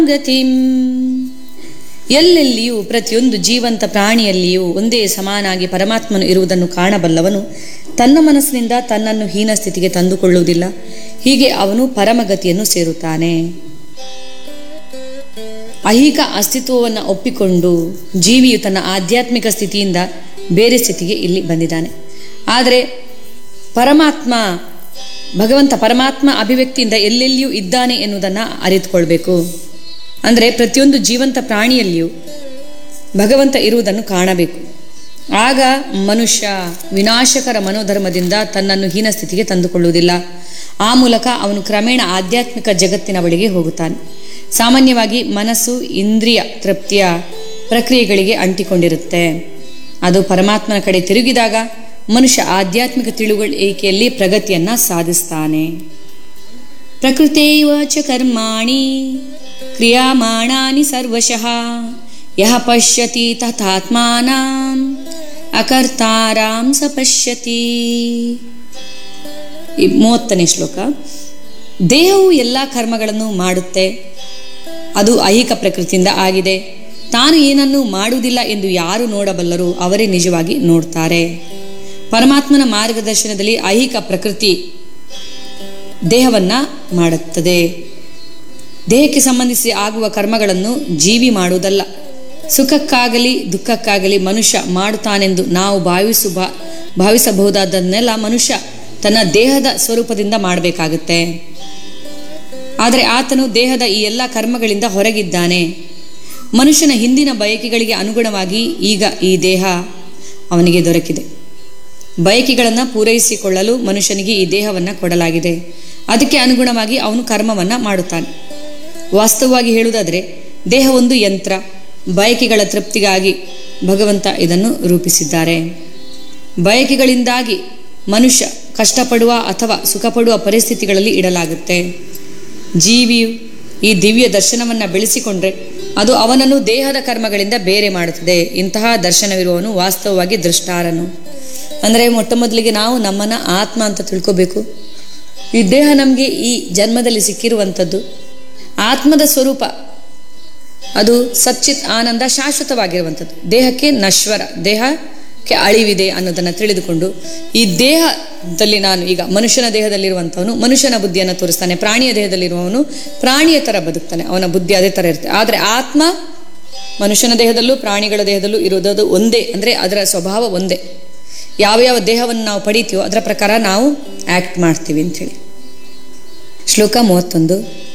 ಗತಿಂ ಎಲ್ಲೆಲ್ಲಿಯೂ ಪ್ರತಿಯೊಂದು ಜೀವಂತ ಪ್ರಾಣಿಯಲ್ಲಿಯೂ ಒಂದೇ ಸಮಾನಾಗಿ ಪರಮಾತ್ಮನು ಇರುವುದನ್ನು ಕಾಣಬಲ್ಲವನು ತನ್ನ ಮನಸ್ಸಿನಿಂದ ತನ್ನನ್ನು ಹೀನ ಸ್ಥಿತಿಗೆ ತಂದುಕೊಳ್ಳುವುದಿಲ್ಲ ಹೀಗೆ ಅವನು ಪರಮಗತಿಯನ್ನು ಸೇರುತ್ತಾನೆ ಐಹಿಕ ಅಸ್ತಿತ್ವವನ್ನು ಒಪ್ಪಿಕೊಂಡು ಜೀವಿಯು ತನ್ನ ಆಧ್ಯಾತ್ಮಿಕ ಸ್ಥಿತಿಯಿಂದ ಬೇರೆ ಸ್ಥಿತಿಗೆ ಇಲ್ಲಿ ಬಂದಿದ್ದಾನೆ ಆದರೆ ಪರಮಾತ್ಮ ಭಗವಂತ ಪರಮಾತ್ಮ ಅಭಿವ್ಯಕ್ತಿಯಿಂದ ಎಲ್ಲೆಲ್ಲಿಯೂ ಇದ್ದಾನೆ ಎನ್ನುವುದನ್ನು ಅರಿತುಕೊಳ್ಬೇಕು ಅಂದರೆ ಪ್ರತಿಯೊಂದು ಜೀವಂತ ಪ್ರಾಣಿಯಲ್ಲಿಯೂ ಭಗವಂತ ಇರುವುದನ್ನು ಕಾಣಬೇಕು ಆಗ ಮನುಷ್ಯ ವಿನಾಶಕರ ಮನೋಧರ್ಮದಿಂದ ತನ್ನನ್ನು ಹೀನ ಸ್ಥಿತಿಗೆ ತಂದುಕೊಳ್ಳುವುದಿಲ್ಲ ಆ ಮೂಲಕ ಅವನು ಕ್ರಮೇಣ ಆಧ್ಯಾತ್ಮಿಕ ಜಗತ್ತಿನ ಬಳಿಗೆ ಹೋಗುತ್ತಾನೆ ಸಾಮಾನ್ಯವಾಗಿ ಮನಸ್ಸು ಇಂದ್ರಿಯ ತೃಪ್ತಿಯ ಪ್ರಕ್ರಿಯೆಗಳಿಗೆ ಅಂಟಿಕೊಂಡಿರುತ್ತೆ ಅದು ಪರಮಾತ್ಮನ ಕಡೆ ತಿರುಗಿದಾಗ ಮನುಷ್ಯ ಆಧ್ಯಾತ್ಮಿಕ ತಿಳುವಳಿಕೆಯಲ್ಲಿ ಪ್ರಗತಿಯನ್ನ ಸಾಧಿಸ್ತಾನೆ ಪ್ರಕೃತೇವ ಚ ಕರ್ಮಾಣಿ ಕ್ರಿಯಾಮಾಣಾನಿ ಸರ್ವಶಃ ಯಹ ಪಶ್ಯತಿ ತಥಾತ್ಮಾನಾಂ ಅಕರ್ತಾರಾಂ ಸ ಪಶ್ಯತಿ ಈ ಮೂವತ್ತನೇ ಶ್ಲೋಕ ದೇಹವು ಎಲ್ಲ ಕರ್ಮಗಳನ್ನು ಮಾಡುತ್ತೆ ಅದು ಐಹಿಕ ಪ್ರಕೃತಿಯಿಂದ ಆಗಿದೆ ತಾನು ಏನನ್ನು ಮಾಡುವುದಿಲ್ಲ ಎಂದು ಯಾರು ನೋಡಬಲ್ಲರು ಅವರೇ ನಿಜವಾಗಿ ನೋಡ್ತಾರೆ ಪರಮಾತ್ಮನ ಮಾರ್ಗದರ್ಶನದಲ್ಲಿ ಐಹಿಕ ಪ್ರಕೃತಿ ದೇಹವನ್ನ ಮಾಡುತ್ತದೆ ದೇಹಕ್ಕೆ ಸಂಬಂಧಿಸಿ ಆಗುವ ಕರ್ಮಗಳನ್ನು ಜೀವಿ ಮಾಡುವುದಲ್ಲ ಸುಖಕ್ಕಾಗಲಿ ದುಃಖಕ್ಕಾಗಲಿ ಮನುಷ್ಯ ಮಾಡುತ್ತಾನೆಂದು ನಾವು ಭಾವಿಸು ಭಾವಿಸಬಹುದಾದನ್ನೆಲ್ಲ ಮನುಷ್ಯ ತನ್ನ ದೇಹದ ಸ್ವರೂಪದಿಂದ ಮಾಡಬೇಕಾಗುತ್ತೆ ಆದರೆ ಆತನು ದೇಹದ ಈ ಎಲ್ಲ ಕರ್ಮಗಳಿಂದ ಹೊರಗಿದ್ದಾನೆ ಮನುಷ್ಯನ ಹಿಂದಿನ ಬಯಕೆಗಳಿಗೆ ಅನುಗುಣವಾಗಿ ಈಗ ಈ ದೇಹ ಅವನಿಗೆ ದೊರಕಿದೆ ಬಯಕೆಗಳನ್ನು ಪೂರೈಸಿಕೊಳ್ಳಲು ಮನುಷ್ಯನಿಗೆ ಈ ದೇಹವನ್ನು ಕೊಡಲಾಗಿದೆ ಅದಕ್ಕೆ ಅನುಗುಣವಾಗಿ ಅವನು ಕರ್ಮವನ್ನು ಮಾಡುತ್ತಾನೆ ವಾಸ್ತವವಾಗಿ ಹೇಳುವುದಾದರೆ ದೇಹ ಒಂದು ಯಂತ್ರ ಬಯಕೆಗಳ ತೃಪ್ತಿಗಾಗಿ ಭಗವಂತ ಇದನ್ನು ರೂಪಿಸಿದ್ದಾರೆ ಬಯಕೆಗಳಿಂದಾಗಿ ಮನುಷ್ಯ ಕಷ್ಟಪಡುವ ಅಥವಾ ಸುಖಪಡುವ ಪರಿಸ್ಥಿತಿಗಳಲ್ಲಿ ಇಡಲಾಗುತ್ತೆ ಜೀವಿಯು ಈ ದಿವ್ಯ ದರ್ಶನವನ್ನು ಬೆಳೆಸಿಕೊಂಡ್ರೆ ಅದು ಅವನನ್ನು ದೇಹದ ಕರ್ಮಗಳಿಂದ ಬೇರೆ ಮಾಡುತ್ತದೆ ಇಂತಹ ದರ್ಶನವಿರುವವನು ವಾಸ್ತವವಾಗಿ ದೃಷ್ಟಾರನು ಅಂದರೆ ಮೊಟ್ಟ ಮೊದಲಿಗೆ ನಾವು ನಮ್ಮನ್ನು ಆತ್ಮ ಅಂತ ತಿಳ್ಕೋಬೇಕು ಈ ದೇಹ ನಮಗೆ ಈ ಜನ್ಮದಲ್ಲಿ ಸಿಕ್ಕಿರುವಂಥದ್ದು ಆತ್ಮದ ಸ್ವರೂಪ ಅದು ಸಚ್ಚಿತ್ ಆನಂದ ಶಾಶ್ವತವಾಗಿರುವಂಥದ್ದು ದೇಹಕ್ಕೆ ನಶ್ವರ ದೇಹಕ್ಕೆ ಅಳಿವಿದೆ ಅನ್ನೋದನ್ನು ತಿಳಿದುಕೊಂಡು ಈ ದೇಹದಲ್ಲಿ ನಾನು ಈಗ ಮನುಷ್ಯನ ದೇಹದಲ್ಲಿರುವಂಥವನು ಮನುಷ್ಯನ ಬುದ್ಧಿಯನ್ನು ತೋರಿಸ್ತಾನೆ ಪ್ರಾಣಿಯ ದೇಹದಲ್ಲಿರುವವನು ಪ್ರಾಣಿಯ ಥರ ಬದುಕ್ತಾನೆ ಅವನ ಬುದ್ಧಿ ಅದೇ ಥರ ಇರುತ್ತೆ ಆದರೆ ಆತ್ಮ ಮನುಷ್ಯನ ದೇಹದಲ್ಲೂ ಪ್ರಾಣಿಗಳ ದೇಹದಲ್ಲೂ ಇರೋದು ಒಂದೇ ಅಂದರೆ ಅದರ ಸ್ವಭಾವ ಒಂದೇ ಯಾವ ಯಾವ ದೇಹವನ್ನು ನಾವು ಪಡಿತೀವೋ ಅದರ ಪ್ರಕಾರ ನಾವು ಆ್ಯಕ್ಟ್ ಮಾಡ್ತೀವಿ ಅಂಥೇಳಿ ಶ್ಲೋಕ ಮೂವತ್ತೊಂದು